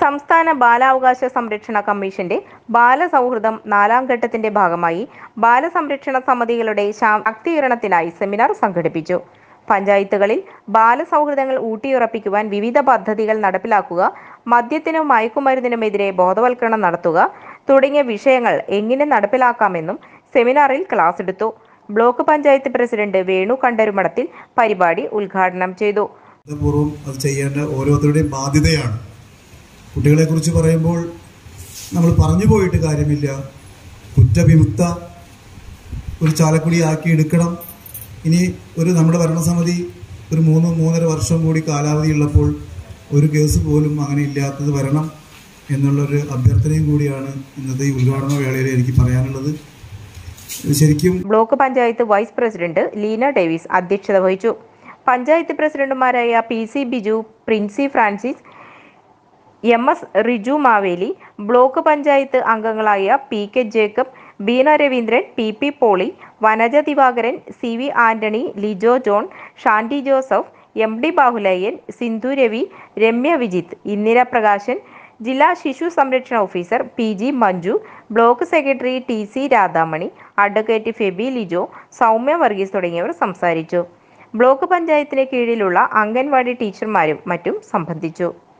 സംസ്ഥാന ബാലാവകാശ സംരക്ഷണ കമ്മീഷന്റെ ബാലസൗഹൃദം നാലാം ഘട്ടത്തിന്റെ ഭാഗമായി ബാലസംരക്ഷണ സമിതികളുടെ ശാക്തീകരണത്തിനായി സെമിനാർ സംഘടിപ്പിച്ചു പഞ്ചായത്തുകളിൽ ബാലസൗഹൃദങ്ങൾ ഊട്ടിയുറപ്പിക്കുവാൻ വിവിധ പദ്ധതികൾ നടപ്പിലാക്കുക മദ്യത്തിനും മയക്കുമരുന്നിനുമെതിരെ ബോധവൽക്കരണം നടത്തുക തുടങ്ങിയ വിഷയങ്ങൾ എങ്ങനെ നടപ്പിലാക്കാമെന്നും സെമിനാറിൽ ക്ലാസ് എടുത്തു ബ്ലോക്ക് പഞ്ചായത്ത് പ്രസിഡന്റ് വേണു കണ്ടരുമടത്തിൽ പരിപാടി ഉദ്ഘാടനം ചെയ്തു പൂർവ്വം അത് ചെയ്യേണ്ട ഓരോരുത്തരുടെയും ബാധ്യതയാണ് കുട്ടികളെക്കുറിച്ച് പറയുമ്പോൾ നമ്മൾ പറഞ്ഞു പോയിട്ട് കാര്യമില്ല കുറ്റവിമുക്ത ഒരു ചാലക്കുടി ആക്കി എടുക്കണം ഇനി ഒരു നമ്മുടെ ഭരണസമിതി ഒരു മൂന്ന് മൂന്നര വർഷം കൂടി കാലാവധി ഉള്ളപ്പോൾ ഒരു കേസ് പോലും അങ്ങനെ ഇല്ലാത്തത് വരണം എന്നുള്ളൊരു അഭ്യർത്ഥനയും കൂടിയാണ് ഇന്നത്തെ ഈ ഉദ്ഘാടന വേളയിൽ എനിക്ക് പറയാനുള്ളത് ശരിക്കും block panchayat vice president Leena Davis അധ്യക്ഷത വഹിച്ചു പഞ്ചായത്ത് പ്രസിഡന്റുമാരായ P C Biju Princy Francis M S Riju Maveli block panchayat അംഗങ്ങളായ P K Jacob Beena Raveendran P P Poly Vanaja Divakaran C V Antony Lijo John Shandy Joseph M D Bahuleyan Sindhu Ravi Ramya Vijith Indira Prakashan ജില്ലാ ശിശു സംരക്ഷണ officer P G Manju block secretary T C Radhamani advocate Febi Lijo Soumya Varghese തുടങ്ങിയവർ സംസാരിച്ചു ബ്ലോക്ക് പഞ്ചായത്തിന് കീഴിലുള്ള അംഗൻവാടി ടീച്ചർമാരും മറ്റും സംബന്ധിച്ചു